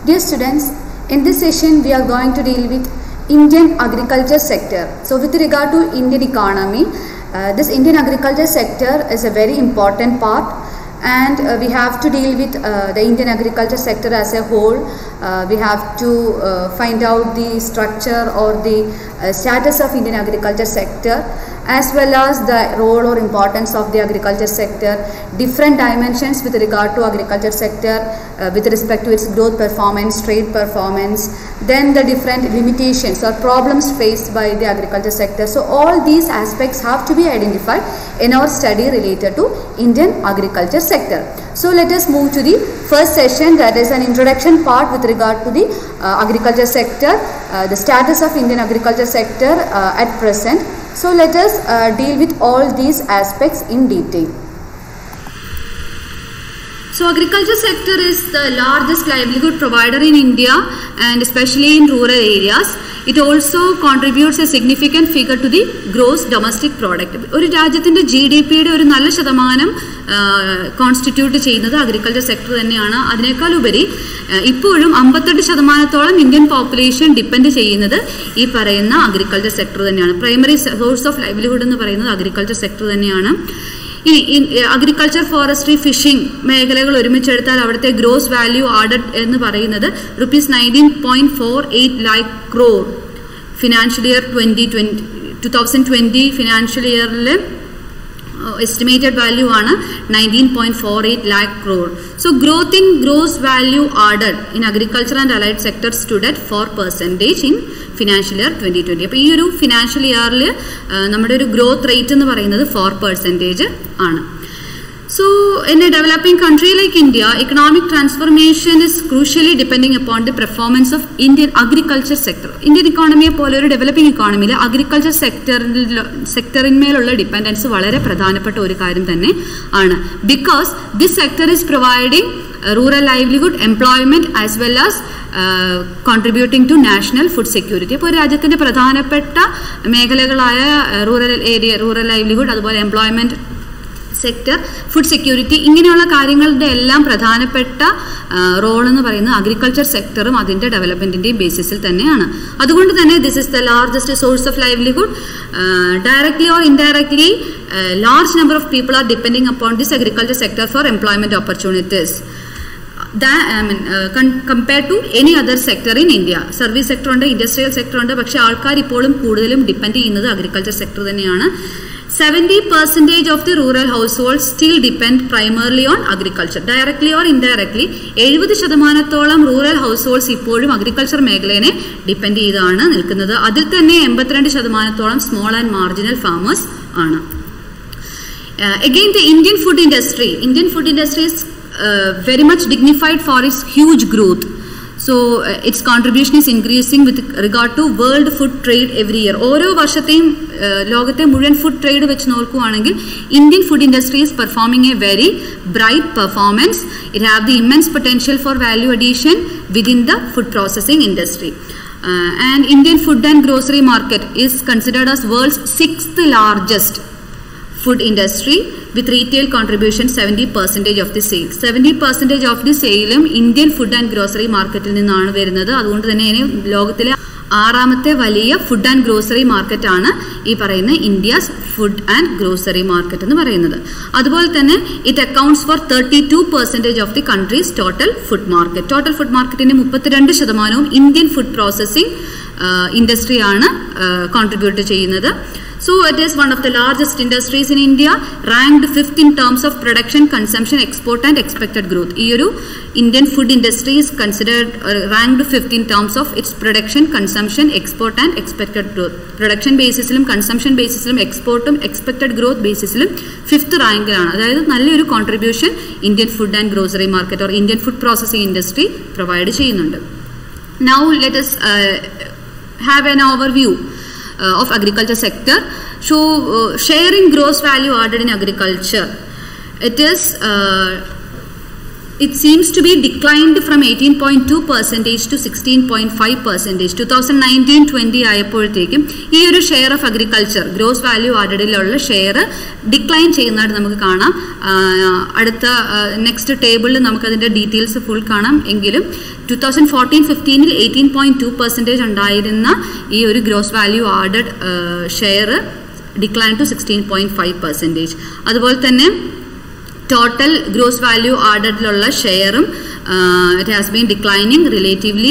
Dear students, in this session we are going to deal with Indian agriculture sector. So with regard to Indian economy, uh, this Indian agriculture sector is a very important part and uh, we have to deal with uh, the Indian agriculture sector as a whole. Uh, we have to uh, find out the structure or the uh, status of Indian agriculture sector as well as the role or importance of the agriculture sector, different dimensions with regard to agriculture sector uh, with respect to its growth performance, trade performance, then the different limitations or problems faced by the agriculture sector. So all these aspects have to be identified in our study related to Indian agriculture sector. So let us move to the first session that is an introduction part with regard to the uh, agriculture sector, uh, the status of Indian agriculture sector uh, at present. So let us uh, deal with all these aspects in detail. So agriculture sector is the largest livelihood provider in India and especially in rural areas. It also contributes a significant figure to the gross domestic product. ഒരു രാജ്യത്തിൻ്റെ G D പിയുടെ ഒരു നല്ല ശതമാനം constitute ചെയ്യുന്നത് agriculture sector തന്നെയാണ് അതിനേക്കാൾ ഉപരി ഇപ്പോഴും അമ്പത്തെട്ട് ശതമാനത്തോളം ഇന്ത്യൻ പോപ്പുലേഷൻ ഡിപ്പെൻഡ് ചെയ്യുന്നത് ഈ പറയുന്ന അഗ്രികൾച്ചർ സെക്ടർ തന്നെയാണ് പ്രൈമറി സോഴ്സ് ഓഫ് ലൈവ്ലിഹുഡ് എന്ന് പറയുന്നത് അഗ്രികൾച്ചർ സെക്ടർ തന്നെയാണ് ഇനി അഗ്രികൾച്ചർ ഫോറസ്ട്രി ഫിഷിംഗ് മേഖലകൾ ഒരുമിച്ചെടുത്താൽ അവിടുത്തെ ഗ്രോസ് വാല്യൂ ആഡഡ് എന്ന് പറയുന്നത് rupees nineteen point four eight lakh crore financial year twenty twenty two thousand twenty financial ഇയറിൽ എസ്റ്റിമേറ്റഡ് വാല്യൂ ആണ് nineteen point four eight lakh crore so growth in gross value added in agriculture and allied sector stood at four percentage in financial year twenty twenty അപ്പോൾ ഈ ഒരു financial ഇയറിൽ നമ്മുടെ ഒരു growth rate എന്ന് പറയുന്നത് ഫോർ പെർസെൻറ്റേജ് ആണ് So, in a developing country like India, economic transformation is crucially depending upon the performance of Indian agriculture sector. Indian ഇക്കോണമിയെ പോലെ ഒരു ഡെവലപ്പിംഗ് ഇക്കോണമിയിൽ അഗ്രികൾച്ചർ സെക്ടറിൽ സെക്ടറിന്മേലുള്ള ഡിപ്പെൻഡൻസ് വളരെ പ്രധാനപ്പെട്ട ഒരു കാര്യം തന്നെ ആണ് because this sector is providing rural livelihood employment as well as contributing to national food security അപ്പോൾ രാജ്യത്തിന്റെ പ്രധാനപ്പെട്ട മേഖലകളായ റൂറൽ ഏരിയ റൂറൽ ലൈവ്ലിഹുഡ് അതുപോലെ എംപ്ലോയ്മെന്റ് സെക്ടർ ഫുഡ് സെക്യൂരിറ്റി ഇങ്ങനെയുള്ള കാര്യങ്ങളുടെ എല്ലാം പ്രധാനപ്പെട്ട റോൾ എന്ന് പറയുന്നത് അഗ്രികൾച്ചർ സെക്ടറും അതിന്റെ ഡെവലപ്മെന്റിന്റെയും ബേസിസിൽ തന്നെയാണ് അതുകൊണ്ട് തന്നെ this is the largest source of livelihood directly or indirectly large number of people are depending upon this agriculture sector for employment opportunities compare to any other sector in India service sector ഉണ്ട് industrial sector ഉണ്ട് പക്ഷേ ആൾക്കാർ ഇപ്പോഴും കൂടുതലും depend ചെയ്യുന്നത് agriculture sector തന്നെയാണ് seventy percentage of the rural household still depend primarily on agriculture directly or indirectly എഴുപത് ശതമാനത്തോളം റൂറൽ ഹൗസ് ഹോൾഡ്സ് ഇപ്പോഴും അഗ്രികൾച്ചർ മേഖലയെ ഡിപ്പെൻഡ് ചെയ്താണ് നിൽക്കുന്നത് അതിൽ തന്നെ എൺപത്തിരണ്ട് ശതമാനത്തോളം സ്മോൾ ആൻഡ് മാർജിനൽ ഫാമേഴ്സ് ആണ് again the Indian food industry Indian food industry is very much dignified for its huge growth so its contribution is increasing with regard to world food trade every year ഓരോ വർഷത്തെയും ലോകത്തെ മുഴുവൻ food trade വെച്ച് നോക്കുകയാണെങ്കിൽ Indian food industry is performing a very bright performance it have the immense potential for value addition within the food processing industry and Indian food and grocery market is considered as world's sixth largest food industry with retail contribution 70 percentage of the sale 70 percentage of the സെയിലും Indian food and grocery മാർക്കറ്റിൽ നിന്നാണ് വരുന്നത് അതുകൊണ്ട് തന്നെ ലോകത്തിലെ ആറാമത്തെ വലിയ food and grocery market ആണ് ഈ പറയുന്ന India's food and grocery market എന്ന് പറയുന്നത് അതുപോലെ തന്നെ it accounts for thirty two percentage of the country's total food market total food മാർക്കറ്റിന്റെ മുപ്പത്തിരണ്ട് ശതമാനവും ഇന്ത്യൻ ഫുഡ് പ്രോസസ്സിംഗ് ഇൻഡസ്ട്രിയാണ് കോൺട്രിബ്യൂട്ട് ചെയ്യുന്നത് So it is one of the largest industries in India, ranked fifth in terms of production, consumption, export and expected growth. ഈ ഒരു Indian food industry is considered uh, ranked fifth in terms of its production, consumption, export and expected growth. Production ബേസിസിലും consumption ബേസിസിലും എക്സ്പോർട്ടും expected growth ബേസിസിലും fifth റാങ്കിലാണ് അതായത് നല്ലൊരു contribution Indian food and grocery market or Indian food processing industry provide ചെയ്യുന്നുണ്ട് now let have an overview uh, of agriculture sector. So, uh, sharing gross value added in agriculture. It is uh, it seems to be declined from 18.2 percentage to 16.5 percentage 2019-20 ആയപ്പോഴത്തേക്കും ഈ ഒരു share of agriculture gross value ആഡഡിലുള്ള share decline ചെയ്യുന്നതായിട്ട് നമുക്ക് കാണാം ആ, അടുത്ത next ടേബിളിൽ നമുക്കതിൻ്റെ ഡീറ്റെയിൽസ് ഫുൾ കാണാം എങ്കിലും ടു തൗസൻഡ് ഫോർട്ടീൻ ഫിഫ്റ്റീനിൽ എയ്റ്റീൻ പോയിന്റ് ടു പെർസെൻറ്റേജ് ഉണ്ടായിരുന്ന ഈ ഒരു gross value added share decline to sixteen point five percentage അതുപോലെ തന്നെ ടോട്ടൽ ഗ്രോസ് വാല്യൂ ആഡഡിലുള്ള ഷെയറും it has been declining relatively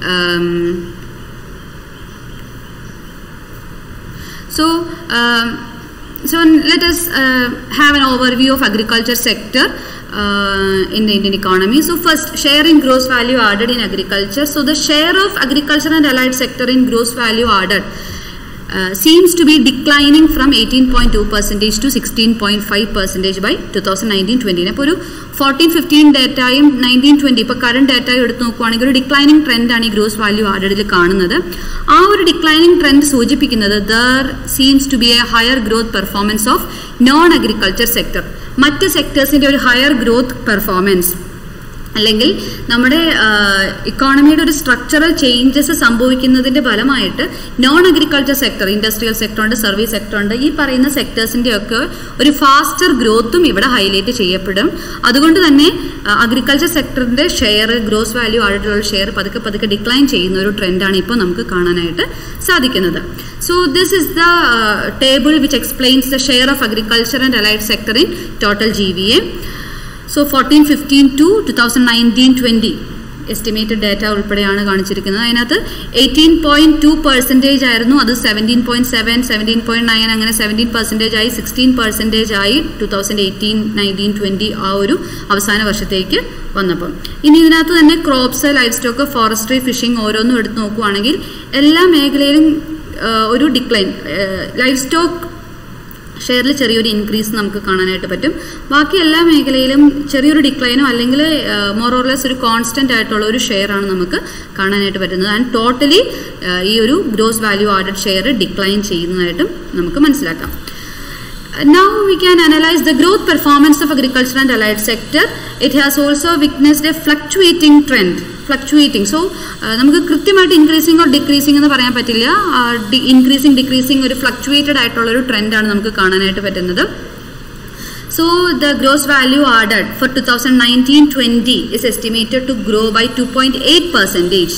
so um, so let us uh, have an overview of agriculture sector uh, in the Indian economy. So first, share in gross value added in agriculture. So the share of agriculture and allied sector in gross value added uh, seems to be declining from 18.2 percentage to 16.5 percentage by 2019-20 അപ്പോൾ ഒരു fourteen fifteen ഡേറ്റയും nineteen twenty ഇപ്പോൾ current ഡേറ്റയും എടുത്ത് നോക്കുവാണെങ്കിൽ ഒരു declining ട്രെൻഡാണ് ഈ gross value ആഡഡിൽ കാണുന്നത് ആ ഒരു ഡിക്ലൈനിങ് ട്രെൻഡ് സൂചിപ്പിക്കുന്നത് there seems to be a higher growth performance of non agriculture sector മറ്റ് സെക്ടേഴ്സിൻ്റെ ഒരു ഹയർ ഗ്രോത്ത് പെർഫോമൻസ് അല്ലെങ്കിൽ നമ്മുടെ ഇക്കോണമിയുടെ ഒരു സ്ട്രക്ചറൽ ചേഞ്ചസ് സംഭവിക്കുന്നതിന്റെ ഫലമായിട്ട് non agriculture sector industrial sector ഉണ്ട് സർവീസ് സെക്ടർ ഉണ്ട് ഈ പറയുന്ന സെക്ടേഴ്സിന്റെ ഒക്കെ ഒരു ഫാസ്റ്റർ ഗ്രോത്തും ഇവിടെ ഹൈലൈറ്റ് ചെയ്യപ്പെടും അതുകൊണ്ട് തന്നെ അഗ്രികൾച്ചർ സെക്ടറിന്റെ ഷെയർ ഗ്രോസ് വാല്യൂ ആയിട്ടുള്ള ഷെയർ പതുക്കെ പതുക്കെ ഡിക്ലൈൻ ചെയ്യുന്ന ഒരു ട്രെൻഡാണ് ഇപ്പോൾ നമുക്ക് കാണാനായിട്ട് സാധിക്കുന്നത് so this is the table which explains the share of agriculture and allied sector in total G V A so fourteen fifteen to two thousand nineteen twenty estimated data ഉൾപ്പെടെയാണ് കാണിച്ചിരിക്കുന്നത് അതിനകത്ത് എയ്റ്റീൻ പോയിന്റ് ടു പെർസെൻറ്റേജ് ആയിരുന്നു അത് seventeen point seven seventeen point nine അങ്ങനെ seventeen percentage ആയി sixteen percentage ആയി two thousand eighteen nineteen twenty ആ ഒരു അവസാന വർഷത്തേക്ക് വന്നപ്പം ഇനി ഇതിനകത്ത് തന്നെ crops life stock forestry fishing ഓരോന്നും എടുത്ത് നോക്കുവാണെങ്കിൽ എല്ലാ മേഖലയിലും ആ, ഒരു ഡിക്ലൈൻ ലൈഫ് സ്റ്റോക്ക് ഷെയറിൽ ചെറിയൊരു ഇൻക്രീസ് നമുക്ക് കാണാനായിട്ട് പറ്റും ബാക്കി എല്ലാ മേഖലയിലും ചെറിയൊരു ഡിക്ലൈനോ അല്ലെങ്കിൽ മോറോർലെസ് ഒരു കോൺസ്റ്റന്റ് ആയിട്ടുള്ള ഒരു ഷെയർ ആണ് നമുക്ക് കാണാനായിട്ട് പറ്റുന്നത് ആൻഡ് ടോട്ടലി ഈ ഒരു gross value added share decline ചെയ്യുന്നതായിട്ടും നമുക്ക് മനസ്സിലാക്കാം now we can analyze the growth performance of agriculture and allied sector it has also witnessed a fluctuating trend fluctuating so uh, നമുക്ക് കൃത്യമായിട്ട് ഇൻക്രീസിംഗ് ഓർ ഡിക്രീസിംഗ് എന്ന് പറയാൻ പറ്റില്ല ഇൻക്രീസിംഗ് ഡിക്രീസിംഗ് ഒരു fluctuated ആയിട്ടുള്ള ഒരു ട്രെൻഡാണ് നമുക്ക് കാണാനായിട്ട് പറ്റുന്നത് So the gross value added for 2019-20 is estimated to grow by 2.8 percentage.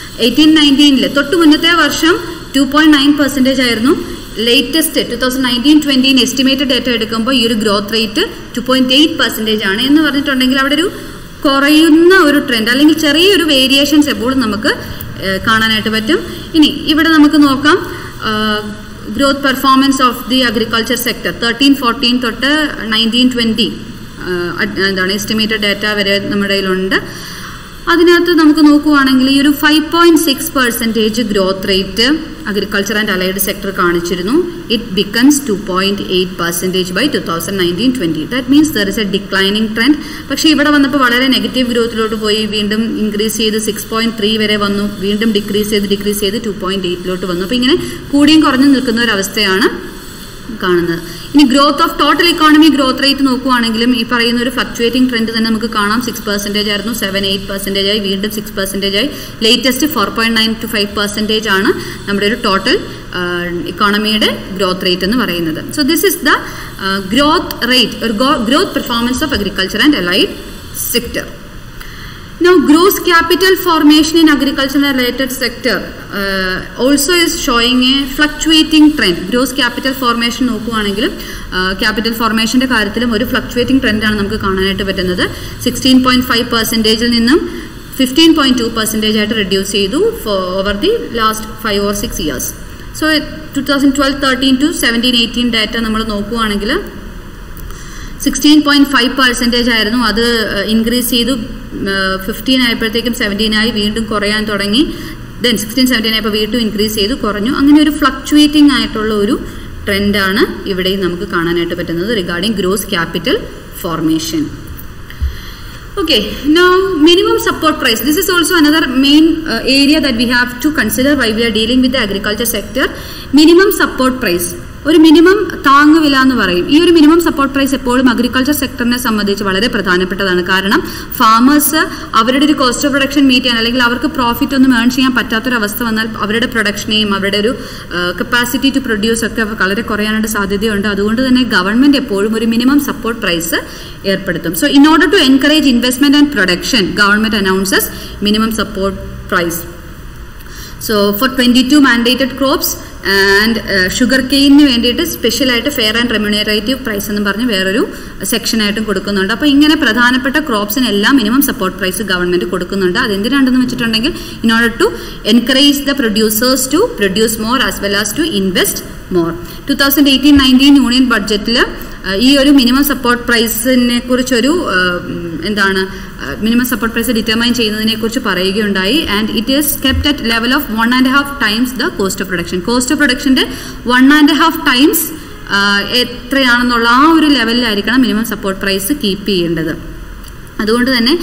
18-19 തൊട്ട് മുന്നത്തെ വർഷം ടു പോയിന്റ് നയൻ പെർസെൻറ്റേജ് ആയിരുന്നു latest two thousand nineteen twenty estimated data എടുക്കുമ്പോൾ ഈ ഒരു growth rate two point eight percentage ആണ് എന്ന് പറഞ്ഞിട്ടുണ്ടെങ്കിൽ അവിടെ ഒരു കുറയുന്ന ഒരു ട്രെൻഡ് അല്ലെങ്കിൽ ചെറിയൊരു വേരിയേഷൻസ് എപ്പോഴും നമുക്ക് ഏഹ്, കാണാനായിട്ട് പറ്റും ഇനി ഇവിടെ നമുക്ക് നോക്കാം growth performance of the agriculture sector thirteen fourteen തൊട്ട് നയൻറ്റീൻ ട്വൻറ്റി എന്താണ് എസ്റ്റിമേറ്റഡ് ഡാറ്റ വരെ നമ്മുടെ കയ്യിലുണ്ട് അതിനകത്ത് നമുക്ക് നോക്കുവാണെങ്കിൽ ഈ ഒരു five point six percentage growth rate agriculture and allied sector കാണിച്ചിരുന്നു it becomes two point eight percentage by two thousand nineteen twenty that means there is a declining trend പക്ഷേ ഇവിടെ വന്നപ്പോൾ വളരെ നെഗറ്റീവ് ഗ്രോത്തിലോട്ട് പോയി വീണ്ടും ഇൻക്രീസ് ചെയ്ത് സിക്സ് പോയിന്റ് ത്രീ വരെ വന്നു വീണ്ടും ഡിക്രീസ് ചെയ്ത് ഡിക്രീസ് ചെയ്ത് ടു പോയിന്റ് എയ്റ്റിലോട്ട് വന്നു അപ്പോൾ ഇങ്ങനെ കൂടിയും കുറഞ്ഞും നിൽക്കുന്ന ഒരു അവസ്ഥയാണ് കാണുന്നത് ഇനി growth of total economy growth rate നോക്കുവാണെങ്കിലും ഈ പറയുന്ന ഒരു ഫ്ലക്ച്വേറ്റിംഗ് ട്രെൻഡ് തന്നെ നമുക്ക് കാണാം സിക്സ് പെർസെൻറ്റേജ് ആയിരുന്നു സെവൻ എയ്റ്റ് പെർസെൻറ്റേജ് ആയി വീണ്ടും സിക്സ് പെർസെൻറ്റേജ് ആയി latest four point nine two five percentage ആണ് നമ്മുടെ ഒരു ടോട്ടൽ ഇക്കോണമിയുടെ ഗ്രോത്ത് റേറ്റ് എന്ന് പറയുന്നത് so this is the growth rate ഒരു growth performance of agriculture and allied sector Now, gross capital formation in agriculture and related sector uh, also is showing a fluctuating trend. Gross capital formation നോക്കുവാണെങ്കിലും capital ഫോർമേഷന്റെ കാര്യത്തിലും ഒരു fluctuating ട്രെൻഡാണ് നമുക്ക് കാണാനായിട്ട് പറ്റുന്നത് sixteen point five പെർസെൻറ്റേജിൽ നിന്നും fifteen point two percentage ആയിട്ട് റെഡ്യൂസ് ചെയ്തു over the last five or six years so two thousand twelve thirteen to seventeen eighteen data നമ്മൾ നോക്കുവാണെങ്കിൽ സിക്സ്റ്റീൻ പോയിന്റ് ഫൈവ് പെർസെൻറ്റേജ് ആയിരുന്നു അത് ഇൻക്രീസ് ചെയ്തു ഫിഫ്റ്റീൻ ആയപ്പോഴത്തേക്കും സെവൻറ്റീൻ ആയി വീണ്ടും കുറയാൻ തുടങ്ങി ദെൻ സിക്സ്റ്റീൻ സെവൻറ്റീൻ ആയപ്പോൾ വീണ്ടും ഇൻക്രീസ് ചെയ്തു കുറഞ്ഞു അങ്ങനെ ഒരു ഫ്ലക്ച്വേറ്റിംഗ് ആയിട്ടുള്ള ഒരു ട്രെൻഡാണ് ഇവിടെയും നമുക്ക് കാണാനായിട്ട് പറ്റുന്നത് regarding gross capital formation Okay, now minimum support price. This is also another main uh, area that we have to consider while we are dealing with the agriculture sector. Minimum support price. ഒരു minimum താങ്ങുവില എന്ന് പറയും ഈ ഒരു minimum support price എപ്പോഴും agriculture സെക്ടറിനെ സംബന്ധിച്ച് വളരെ പ്രധാനപ്പെട്ടതാണ് കാരണം ഫാമേഴ്സ് അവരുടെ ഒരു കോസ്റ്റ് ഓഫ് പ്രൊഡക്ഷൻ മീറ്റ് ചെയ്യാൻ അല്ലെങ്കിൽ അവർക്ക് പ്രോഫിറ്റ് ഒന്നും ഏൺ ചെയ്യാൻ പറ്റാത്തൊരവസ്ഥ വന്നാൽ അവരുടെ പ്രൊഡക്ഷനെയും അവരുടെ ഒരു കപ്പാസിറ്റി ടു പ്രൊഡ്യൂസ് ഒക്കെ വളരെ കുറയാനായിട്ട് സാധ്യതയുണ്ട് അതുകൊണ്ട് തന്നെ ഗവൺമെന്റ് എപ്പോഴും ഒരു മിനിമം സപ്പോർട്ട് പ്രൈസ് ഏർപ്പെടുത്തും so in order to encourage investment and production government announces minimum support price so for twenty two mandated crops and sugar കെയിനിന് വേണ്ടിയിട്ട് സ്പെഷ്യലായിട്ട് ഫെയർ ആൻഡ് റെമ്യൂണറേറ്റീവ് പ്രൈസ് എന്ന് പറഞ്ഞ് വേറൊരു സെക്ഷനായിട്ടും കൊടുക്കുന്നുണ്ട് അപ്പോൾ ഇങ്ങനെ പ്രധാനപ്പെട്ട ക്രോപ്സിനെല്ലാം മിനിമം സപ്പോർട്ട് പ്രൈസ് ഗവൺമെന്റ് കൊടുക്കുന്നുണ്ട് അതെന്തിനാണെന്ന് വെച്ചിട്ടുണ്ടെങ്കിൽ in order to encourage the producers to produce more as well as to invest more two thousand eighteen nineteen union ബഡ്ജറ്റിൽ ഈ ഒരു മിനിമം സപ്പോർട്ട് പ്രൈസിനെ കുറിച്ചൊരു എന്താണ് മിനിമം സപ്പോർട്ട് പ്രൈസ് ഡിറ്റർമൈൻ ചെയ്യുന്നതിനെ കുറിച്ച് പറയുകയുണ്ടായി and it is kept at level of one and half times the cost of production cost of പ്രൊഡക്ഷന്റെ one and half times എത്രയാണെന്നുള്ള ആ ഒരു ലെവലിലായിരിക്കണം മിനിമം സപ്പോർട്ട് പ്രൈസ് കീപ്പ് ചെയ്യേണ്ടത് അതുകൊണ്ട് തന്നെ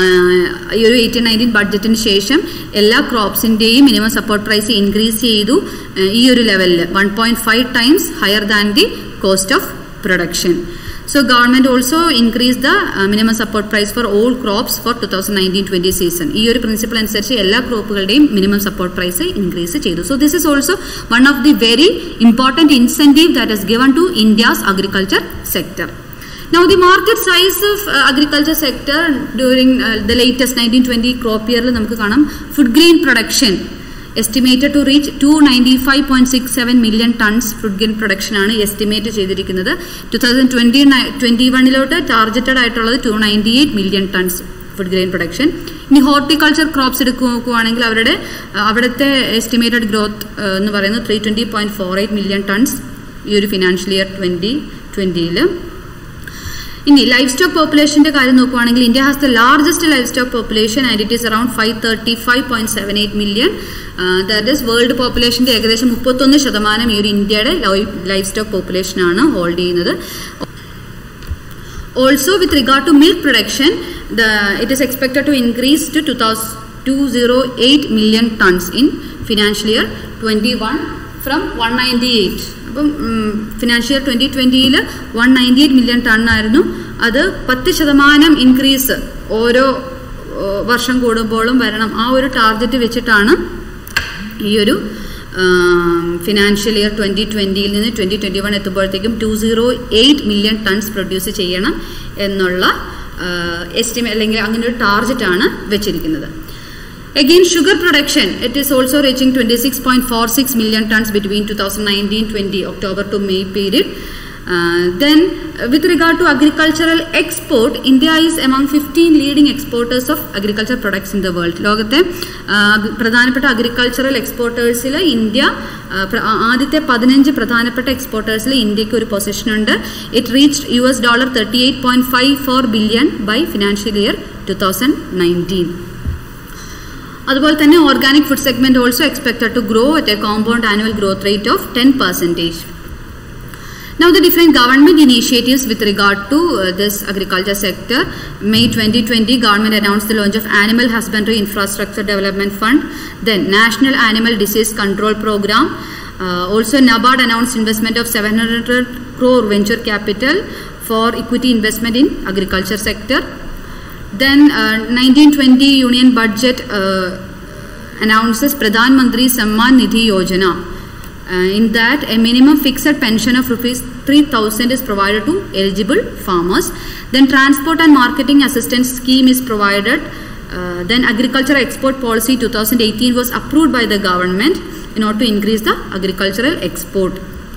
ഈ ഒരു എയ്റ്റീൻ നയൻറ്റീൻ ബഡ്ജറ്റിന് ശേഷം എല്ലാ ക്രോപ്സിൻ്റെയും മിനിമം സപ്പോർട്ട് പ്രൈസ് ഇൻക്രീസ് ചെയ്തു ഈ ഒരു ലെവലിൽ one point five times higher than the cost of production So government also increased the uh, minimum support price for all crops for 2019-20 season. ഈ ഒരു പ്രിൻസിപ്പിൾ അനുസരിച്ച് എല്ലാ ക്രോപ്പുകളുടെയും മിനിമം സപ്പോർട്ട് പ്രൈസ് ഇൻക്രീസ് ചെയ്തു so this is also one of the very important incentive that is given to India's agriculture sector Now the market size of uh, agriculture sector during uh, the latest 1920 crop year നമുക്ക് കാണാം food grain production estimated to reach to ninety five point six seven million tons food grain production ആണ് estimate ചെയ്തിരിക്കുന്നത് two thousand twenty twenty വണ്ണിലോട്ട് targeted ആയിട്ടുള്ളത് two ninety eight million tons food grain production ഇനി horticulture crops എടുക്കുക നോക്കുവാണെങ്കിൽ അവരുടെ അവിടുത്തെ estimated growth എന്ന് പറയുന്നത് three twenty point four eight million tons ഈ ഒരു ഫിനാൻഷ്യൽ ഇയർ ട്വന്റി ട്വന്റിയിൽ ഇനി ലൈഫ് സ്റ്റോക്ക് പോപ്പുലേഷന്റെ കാര്യം നോക്കുവാണെങ്കിൽ India has the largest life stock population and it is around five thirty five point seven eight million that is world പോപ്പുലേഷന്റെ ഏകദേശം മുപ്പത്തൊന്ന് ശതമാനം ഈ ഒരു ഇന്ത്യയുടെ ലൈഫ് സ്റ്റോക്ക് പോപ്പുലേഷൻ ആണ് ഹോൾഡ് ചെയ്യുന്നത് also with regard to milk production the it is expected to increase to two thousand two zero eight million tons in financial year twenty one from one ninety eight അപ്പം financial year twenty ട്വന്റിയിൽ one ninety eight million ton ആയിരുന്നു അത് പത്ത് ശതമാനം increase ഓരോ വർഷം കൂടുമ്പോഴും വരണം ആ ഒരു ടാർഗറ്റ് വെച്ചിട്ടാണ് ഈ ഒരു ഫിനാൻഷ്യൽ ഇയർ ട്വന്റി ട്വന്റിയിൽ നിന്ന് ട്വന്റി ട്വന്റി വൺ എത്തുമ്പോഴത്തേക്കും two zero eight million tons produce ചെയ്യണം എന്നുള്ള എസ്റ്റിമേ അല്ലെങ്കിൽ അങ്ങനെ ഒരു ടാർഗറ്റാണ് വെച്ചിരിക്കുന്നത് Again, sugar production, it is also reaching 26.46 million tons between 2019-20 October to May period. Uh, then, uh, with regard to agricultural export, India is among 15 leading exporters of agriculture products in the world. ലോകത്തെ പ്രധാനപ്പെട്ട agricultural എക്സ്പോർട്ടേഴ്സിൽ India ആദ്യത്തെ പതിനഞ്ച് പ്രധാനപ്പെട്ട എക്സ്പോർട്ടേഴ്സിൽ ഇന്ത്യക്ക് ഒരു position ഉണ്ട് it reach U S dollar thirty eight point five four billion by financial year two thousand nineteen അതുപോലെ തന്നെ organic food segment also expected to grow at a compound annual growth rate of ten percentage Now the different government initiatives with regard to uh, this agriculture sector. May 2020, government announced the launch of Animal Husbandry Infrastructure Development Fund. Then National Animal Disease Control Program. Uh, also NABARD announced investment of 700 crore venture capital for equity investment in agriculture sector. Then uh, 1920 Union Budget uh, announces Pradhan Mantri Samman Nidhi Yojana. Uh, in that, a minimum fixed pension of rupees 3000 is provided to eligible farmers. Then, transport and marketing assistance scheme is provided. Uh, then, agriculture export policy 2018 was approved by the government in order to increase the agricultural export.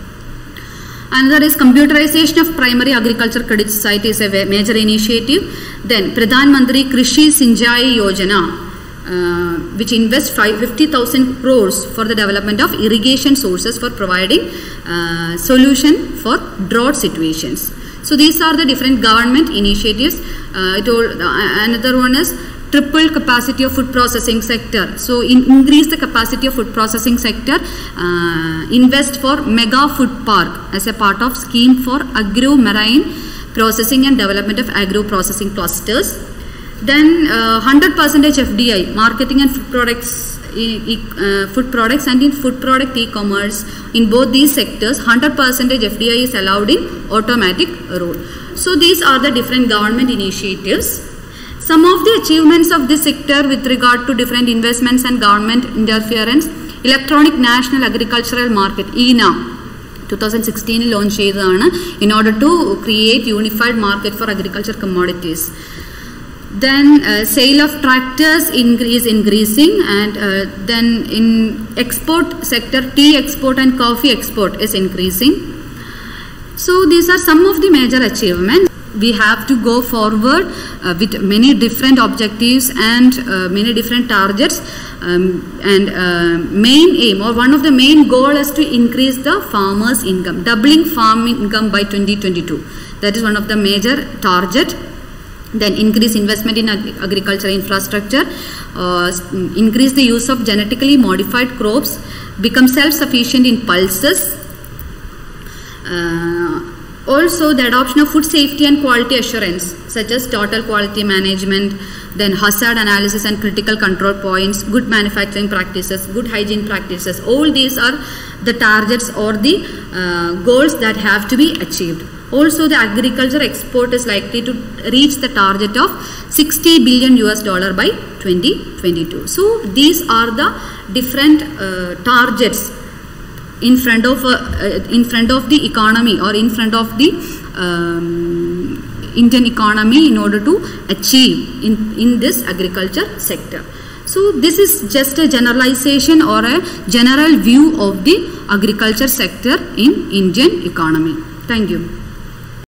Another is computerization of primary agriculture credit society is a major initiative. Then, Pradhan Mantri Krishi Sinjai Yojana, uh, which invests 50,000 crores for the development of irrigation sources for providing uh, solution for drought situations. So these are the different government initiatives. Uh, it all, another one is triple capacity of food processing sector. So in, increase the capacity of food processing sector. invest for mega food park as a part of scheme for agro marine processing and development of agro processing clusters then uh, 100% FDI, marketing and food products e- e- uh, food products and in food product e-commerce in both these sectors 100% fdi is allowed in automatic rule so these are the different government initiatives some of the achievements of this sector with regard to different investments and government interference electronic national agricultural market enam 2016 launch ചെയ്തതാണ് in order to create unified market for agriculture commodities then uh, sale of tractors increase increasing and uh, then in export sector tea export and coffee export is increasing so these are some of the major achievements we have to go forward uh, with many different objectives and uh, many different targets um, and uh, main aim or one of the main goal is to increase the farmers income doubling farm income by 2022 that is one of the major target then increase investment in ag- agriculture infrastructure uh, s- increase the use of genetically modified crops become self sufficient in pulses uh, also the adoption of food safety and quality assurance such as total quality management then hazard analysis and critical control points good manufacturing practices good hygiene practices all these are the targets or the uh, goals that have to be achieved also the agriculture export is likely to reach the target of 60 billion us dollar by 2022 so these are the different uh, targets in front of uh, uh, in front of the economy or in front of the um, Indian economy in order to achieve in, in this agriculture sector. So this is just a generalization or a general view of the agriculture sector in Indian economy. Thank you.